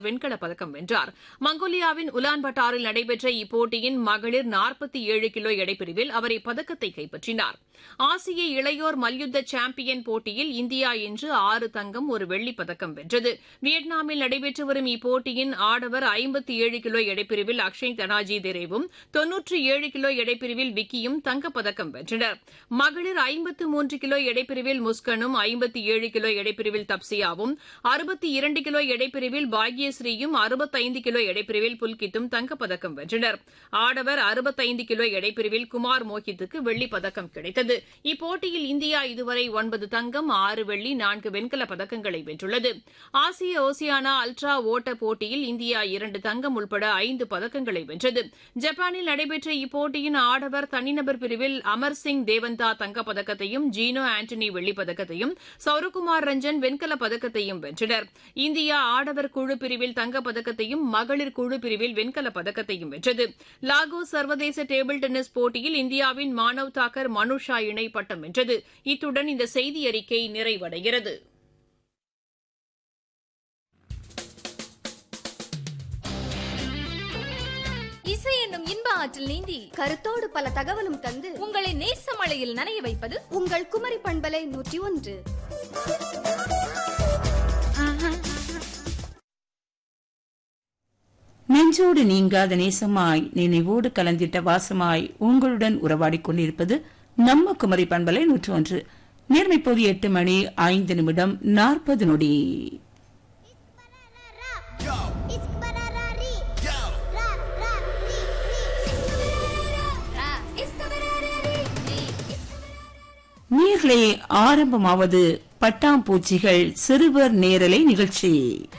வெண்கலப் பதக்கம் வென்றார் மங்கோலியாவின் உலான்பட்டாரில் நடைபெற்ற இப்போட்டியின் மகளிர் நாற்பத்தி ஏழு கிலோ எடைப்பிரிவில் அவர் இப்பதக்கத்தை கைப்பற்றினார் ஆசிய இளையோர் மல்யுத்த சாம்பியன் போட்டியில் இந்தியா இன்று ஆறு தங்கம் ஒரு வெள்ளிப் பதக்கம் வென்றது வியட்நாமில் நடைபெற்று வரும் இப்போட்டியின் ஆடவர் ஐம்பத்தி ஏழு கிலோ எடைப்பிரிவில் அக்ஷய் தனாஜி தேரேவும் தொன்னூற்றி ஏழு கிலோ எடைப்பிரிவில் விக்கியும் தங்கப்பதக்கம் வென்றனர் மகளிர் ஐம்பத்து மூன்று கிலோ எடைப்பிரிவில் முஸ்கனும் ஐம்பத்தி ஏழு கிலோ எடைப்பிரிவில் தப்சியாவும் அறுபத்தி இரண்டு கிலோ எடைப்பிரிவில் பாக்யஸ்ரீயும் அறுபத்தைந்து கிலோ எடைப்பிரிவில் புல்கித்தும் தங்கப்பதக்கம் வென்றனர் ஆடவர் அறுபத்தைந்து கிலோ எடைப்பிரிவில் குமார் மோஹித்துக்கு வெள்ளிப் பதக்கம் கிடைத்தது இப்போட்டியில் இந்தியா இதுவரை ஒன்பது தங்கம் ஆறு வெள்ளி நான்கு வெண்கலப் பதக்கங்களை வென்றுள்ளது ஆசிய ஓசியானா அல்ட்ரா ஓட்ட போட்டியில் இந்தியா இரண்டு தங்கம் உட்பட ஐந்து பதக்கங்களை வென்றது ஜப்பானில் நடைபெற்ற இப்போட்டியின் ஆடவர் தனிநபர் பிரிவில் அமர் சிங் தேவந்தா தங்கப்பதக்கத்தையும் ஜீனோ ஆண்டனி வெள்ளிப் பதக்கத்தையும் சௌரகுமார் ரஞ்சன் வெண்கலப் பதக்கத்தையும் வென்றனர் இந்தியா ஆடவர் குழு பிரிவில் தங்கப்பதக்கத்தையும் மகளிர் குழு பிரிவில் வெண்கலப் பதக்கத்தையும் வென்றது லாகோஸ் சர்வதேச டேபிள் டென்னிஸ் போட்டியில் இந்தியாவின் மானவ் தாக்கர் மனுஷா இணை பட்டம் வென்றது இத்துடன் இந்த செய்தி அறிக்கை நிறைவடைகிறது இசை என்னும் இன்ப ஆற்றில் நீந்தி கருத்தோடு பல தகவலும் தந்து உங்களை நேசமழையில் நனைய வைப்பது உங்கள் குமரி பண்பலை நூற்றி ஒன்று நெஞ்சோடு நீங்காத நேசமாய் நினைவோடு கலந்திட்ட வாசமாய் உங்களுடன் உறவாடிக் கொண்டிருப்பது நம்ம குமரி பண்பலை நூற்று ஒன்று நேர்மை போது எட்டு மணி ஐந்து நிமிடம் நாற்பது நொடி நீர்களே ஆரம்பமாவது பட்டாம்பூச்சிகள் சிறுவர் நேரலை நிகழ்ச்சி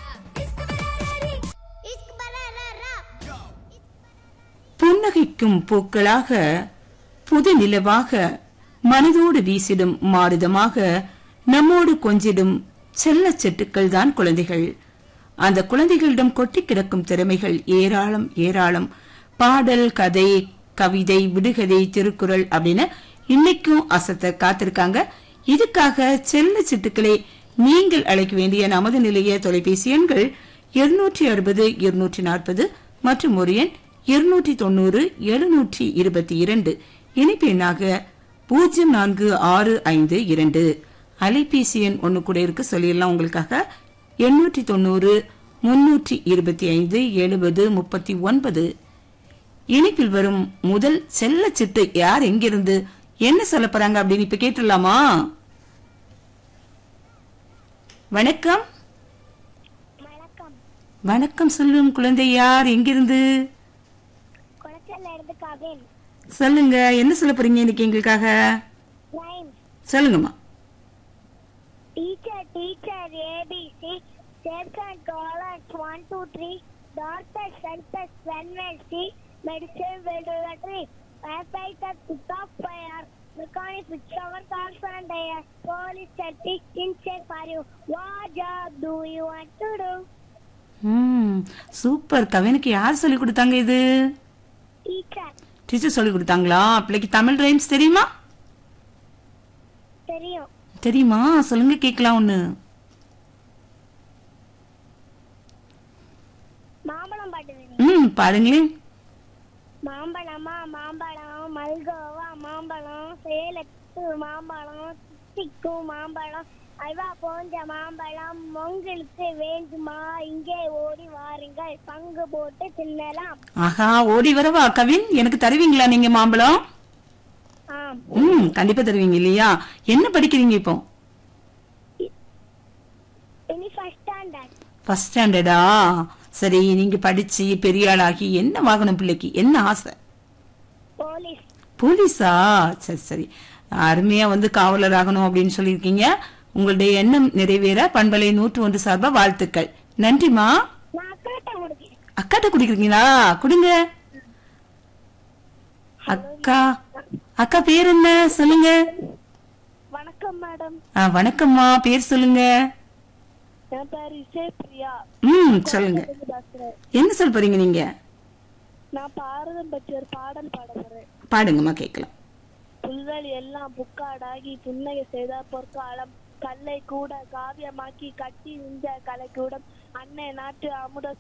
புன்னகைக்கும் பூக்களாக புது நிலவாக மனதோடு வீசிடும் மாறுதமாக நம்மோடு கொஞ்சிடும் செல்ல செட்டுக்கள் தான் குழந்தைகள் அந்த குழந்தைகளிடம் கொட்டி கிடக்கும் திறமைகள் ஏராளம் ஏராளம் பாடல் கதை கவிதை விடுகதை திருக்குறள் அப்படின்னு இன்னைக்கும் அசத்த காத்திருக்காங்க இதுக்காக செல்ல சிட்டுக்களை நீங்கள் அழைக்க வேண்டிய நமது நிலைய தொலைபேசி எண்கள் இருநூற்றி அறுபது இருநூற்றி நாற்பது மற்றும் ஒரு எண் இருநூற்றி தொண்ணூறு எழுநூற்றி இருபத்தி இரண்டு இணைப்பு எண்ணாக பூஜ்ஜியம் நான்கு ஆறு ஐந்து இரண்டு அலைபேசி எண் ஒன்னு கூட இருக்கு சொல்லிடலாம் உங்களுக்காக எண்ணூற்றி தொண்ணூறு முன்னூற்றி இருபத்தி ஐந்து எழுபது முப்பத்தி ஒன்பது இணைப்பில் வரும் முதல் செல்ல சிட்டு யார் எங்கிருந்து என்ன சொல்ல போறாங்க அப்படின்னு இப்ப கேட்டுடலாமா வணக்கம் வணக்கம் வணக்கம் சொல்லும் குழந்தை யார் எங்கிருந்து குளச்சல்ல இருந்து கவின் சொல்லுங்க என்ன சொல்ல போறீங்க இன்னைக்கு எங்களுக்காக ரைம் சொல்லுங்கம்மா டீச்சர் டீச்சர் ஏபிசி சேர்க்கன் dollars one two three doctor சென்டஸ் வென்வெல்சி மெடிசன் வெல்டரி fighter put off fire mechanic fix our கான்ஃபரண்ட் ஏர் போலீஸ் செட்டிக் இன்செட் for you what job do you want to do hmm super கவினுக்கு யார் சொல்லி கொடுத்தாங்க இது டீச்சர் டீச்சர் சொல்லி கொடுத்தாங்களா பிள்ளைக்கு தமிழ் ரைம்ஸ் தெரியுமா தெரியும் தெரியுமா சொல்லுங்க கேட்கலாம் ஒண்ணு மாம்பழம் பாட்டு தெரியும் ம் பாருங்களேன் மாம்பழமா மாம்பழம் மல்கோவா மாம்பழம் சேலத்து மாம்பழம் திக்கும் மாம்பழம் அல்வா போன்ற மாம்பழம் உங்களுக்கு வேண்டுமா இங்கே ஓடி வாருங்கள் பங்கு போட்டு தின்னலாம் ஆஹா ஓடி வரவா கவின் எனக்கு தருவீங்களா நீங்க மாம்பழம் ஆம் ம் கண்டிப்பா தருவீங்க இல்லையா என்ன படிக்கிறீங்க இப்போ இனி ஃபர்ஸ்ட் ஸ்டாண்டர்ட் ஃபர்ஸ்ட் ஸ்டாண்டர்டா சரி நீங்க படிச்சு பெரிய ஆளாகி என்ன வாங்கணும் பிள்ளைக்கு என்ன ஆசை போலீஸ் போலீஸா சரி சரி அருமையா வந்து காவலர் ஆகணும் அப்படின்னு சொல்லியிருக்கீங்க உங்களுடைய எண்ணம் நிறைவேற பண்பலை நூற்று ஒன்று சார்பா வாழ்த்துக்கள் நன்றிமா நான் அக்காட்ட முடிக்கிறேன் அக்காட்ட குடிக்கிறீங்களா குடிங்க அக்கா அக்கா பேர் என்ன சொல்லுங்க வணக்கம் மேடம் ஆ, வணக்கம்மா பேர் சொல்லுங்க என் பேர் இசை பிரியா ம் சொல்லுங்க பேசுறேன் என்ன சொல்ல போறீங்க நீங்க நான் பாரதம் பற்றி ஒரு பாடல் பாட போறேன் பாடுங்கம்மா கேட்கலாம் புல்வெளி எல்லாம் புக்காடாகி புன்னகை செய்த பொற்காலம் கல்லை கூட காவியமாக்கி கட்டி நின்ற கலைக்கூடம் அன்னை நாட்டு அமுத